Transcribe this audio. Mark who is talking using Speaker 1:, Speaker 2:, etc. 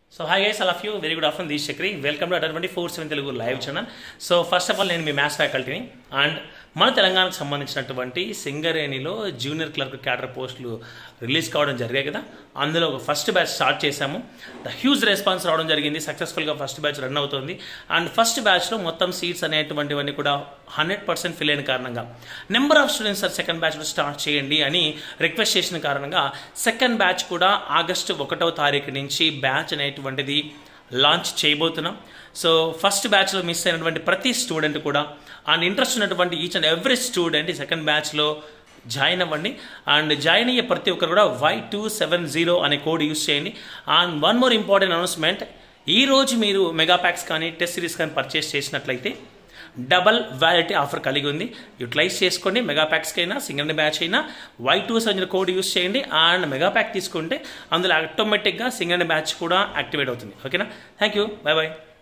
Speaker 1: so hi guys all of you very good afternoon this Chakri welcome to అటర్ twenty four seven Telugu live channel so first of all నేను మీ maths ఫ్యాకల్టీని and మన తెలంగాణకు సంబంధించినటువంటి సింగరేణిలో జూనియర్ క్లర్క్ క్యాడర్ పోస్టులు రిలీజ్ కావడం జరిగాయి కదా అందులో ఒక ఫస్ట్ బ్యాచ్ స్టార్ట్ చేశాము ద హ్యూజ్ రెస్పాన్స్ రావడం జరిగింది సక్సెస్ఫుల్గా ఫస్ట్ బ్యాచ్ రన్ అవుతుంది అండ్ ఫస్ట్ బ్యాచ్లో మొత్తం సీట్స్ అనేటువంటివన్నీ కూడా హండ్రెడ్ పర్సెంట్ ఫిల్ అయిన కారణంగా number of students sir second బ్యాచ్లో స్టార్ట్ చేయండి అని రిక్వెస్ట్ చేసిన కారణంగా సెకండ్ బ్యాచ్ కూడా ఆగస్టు ఒకటవ తారీఖు నుంచి బ్యాచ్ అనేటువంటిది లాంచ్ చేయబోతున్నాం సో ఫస్ట్ బ్యాచ్లో మిస్ అయినటువంటి ప్రతి స్టూడెంట్ కూడా అండ్ ఇంట్రెస్ట్ ఉన్నటువంటి ఈచ్ అండ్ ఎవ్రీ స్టూడెంట్ ఈ సెకండ్ బ్యాచ్లో జాయిన్ అవ్వండి అండ్ జాయిన్ అయ్యే ప్రతి ఒక్కరు కూడా వై టూ సెవెన్ జీరో అనే కోడ్ యూస్ చేయండి and one more important announcement ఈ రోజు మీరు మెగా ప్యాక్స్ కానీ టెస్ట్ సిరీస్ కానీ పర్చేస్ చేసినట్లయితే డబల్ వ్యాలిటీ ఆఫర్ కలిగి ఉంది యూటిలైజ్ చేసుకోండి మెగా ప్యాక్స్కి అయినా సింగిల్ బ్యాచ్ అయినా Y two seven code use చేయండి అండ్ మెగా ప్యాక్ తీసుకుంటే అందులో ఆటోమేటిక్గా సింగిల్ బ్యాచ్ కూడా యాక్టివేట్ అవుతుంది ఓకేనా థ్యాంక్ యూ బై బాయ్